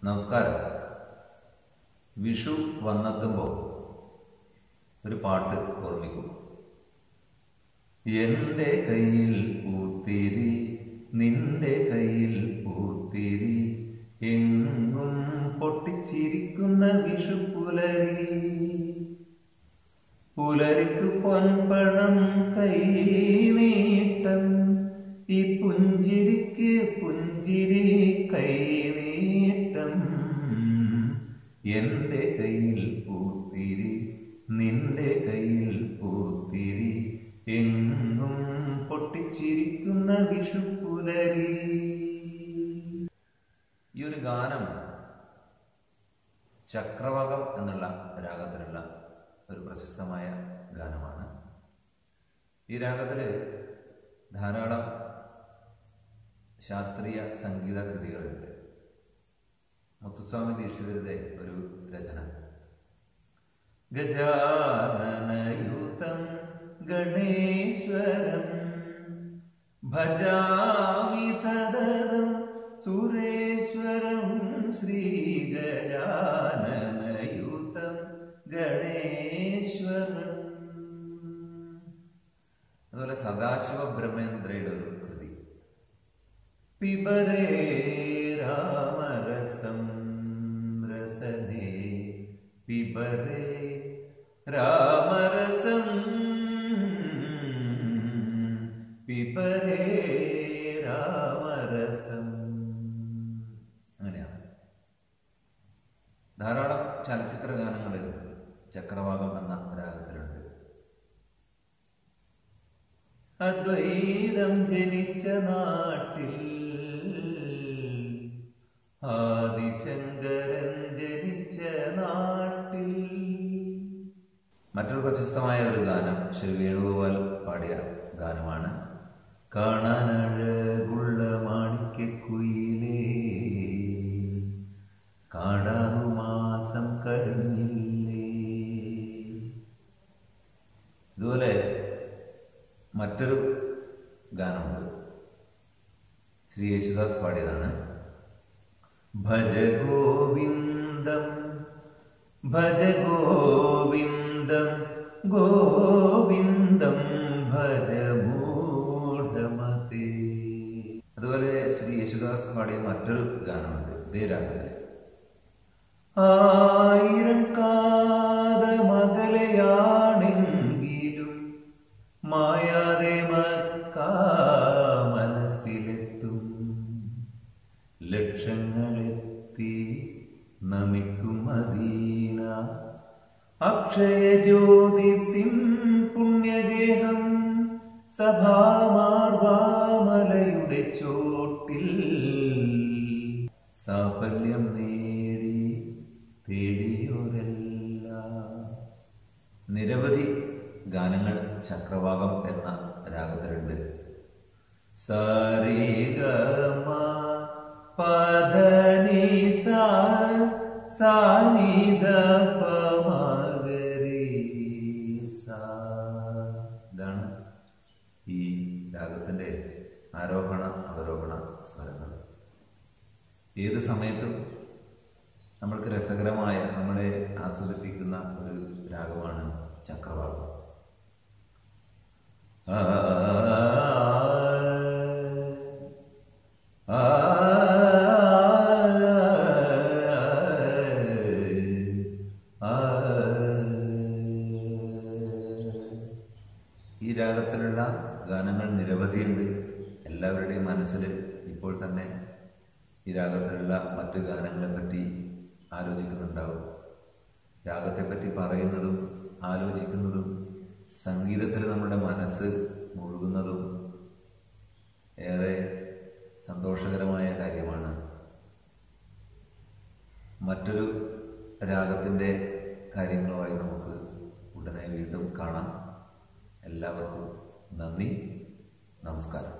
നമസ്കാരം വിഷു വന്നെത്തുമ്പോൾ ഒരു പാട്ട് ഓർമ്മിക്കും എൻ്റെ കയ്യിൽ പൂത്തിരി നിന്റെ കയ്യിൽ പൂത്തിരി എങ്ങും പൊട്ടിച്ചിരിക്കുന്ന വിഷു പുലരി പുലരിക്ക് പൊൻപണം കൈനീട്ടം ഈ പുഞ്ചിരിക്ക് പുഞ്ചിരി കൈനീട്ടം എൻ്റെ കയ്യിൽ പൂത്തിരി നിന്റെ കയ്യിൽ പൂത്തിരി എങ്ങും പൊട്ടിച്ചിരിക്കുന്ന വിഷു പുലരി ഈ ഒരു ഗാനം ചക്രവാകം എന്നുള്ള രാഗത്തിലുള്ള ഒരു പ്രശസ്തമായ ഗാനമാണ് ഈ രാഗത്തിൽ ധാരാളം ശാസ്ത്രീയ സംഗീത കൃതികളുണ്ട് മുത്തുസ്വാമി ദീക്ഷിതരുടെ ഒരു രചന ഗജാനനയുതം ഗണേശ്വരം ഭജാമി സതതം സുരേശ്വരം ശ്രീഗജാനനയുതം ഗണേശ്വരം അതുപോലെ സദാശിവ ബ്രഹ്മേന്ദ്രയുടെ ഒരു കൃതി പിബരേ രാമരസം രസനേ പിബരേ രാമരസം പിബരേ രാമരസം അങ്ങനെയാണ് ധാരാളം ചലച്ചിത്ര ഗാനങ്ങളിൽ ചക്രവാകം എന്ന രാഗത്തിലുണ്ട് അദ്വൈതം ജനിച്ച നാട്ടിൽ ആദിശങ്കരൻ ജനിച്ച നാട്ടിൽ മറ്റൊരു പ്രശസ്തമായ ഒരു ഗാനം ശ്രീ വേണുഗോപാൽ പാടിയ ഗാനമാണ് കാണാനഴകുള്ള മാണിക്കുയിലേ കാടാറു മാസം കഴിഞ്ഞില്ലേ ഇതുപോലെ മറ്റൊരു ഗാനമുണ്ട് ശ്രീ യേശുദാസ് പാടിയതാണ് ഭജ ഗോവിന്ദം ഭജ ഗോവിന്ദം ഗോവിന്ദം ഭജ മൂഢമതേ അതുപോലെ ശ്രീ യേശുദാസ് പാടിയ മറ്റൊരു ഗാനമുണ്ട് ഇതേ രാഗത്തില് ആയിരം കാത മകലയാണെങ്കിലും മായാതെ മക്കാ മനസ്സിലെത്തും ലക്ഷങ്ങളെത്തി നമിക്കും മദീന അക്ഷയ ജ്യോതിസിം പുണ്യഗേഹം സഭാമാർവാമലയുടെ ചോട്ടിൽ സാഫല്യം നേടി തേടിയോരല്ല നിരവധി ഗാനങ്ങൾ ചക്രവാകം എന്ന രാഗത്തിലുണ്ട് സരിഗമ പദനി സാ സാനിദ പമഗരി സാ ഇതാണ് ഈ രാഗത്തിന്റെ ആരോഹണ അവരോഹണ സ്വരങ്ങൾ ഏത് സമയത്തും നമ്മൾക്ക് രസകരമായ നമ്മളെ ആസ്വദിപ്പിക്കുന്ന ഒരു രാഗമാണ് ചക്രവാകം ആ ആ ഈ രാഗത്തിലുള്ള ഗാനങ്ങൾ നിരവധിയുണ്ട് എല്ലാവരുടെയും മനസ്സിൽ ഇപ്പോൾ തന്നെ ഈ രാഗത്തിലുള്ള മറ്റു ഗാനങ്ങളെ പറ്റി ആലോചിക്കുന്നുണ്ടാവും രാഗത്തെപ്പറ്റി പറയുന്നതും ആലോചിക്കുന്നതും സംഗീതത്തിൽ നമ്മുടെ മനസ്സ് മുഴുകുന്നതും ഏറെ സന്തോഷകരമായ കാര്യമാണ് മറ്റൊരു രാഗത്തിൻ്റെ കാര്യങ്ങളുമായി നമുക്ക് ഉടനെ വീണ്ടും കാണാം എല്ലാവർക്കും നന്ദി നമസ്കാരം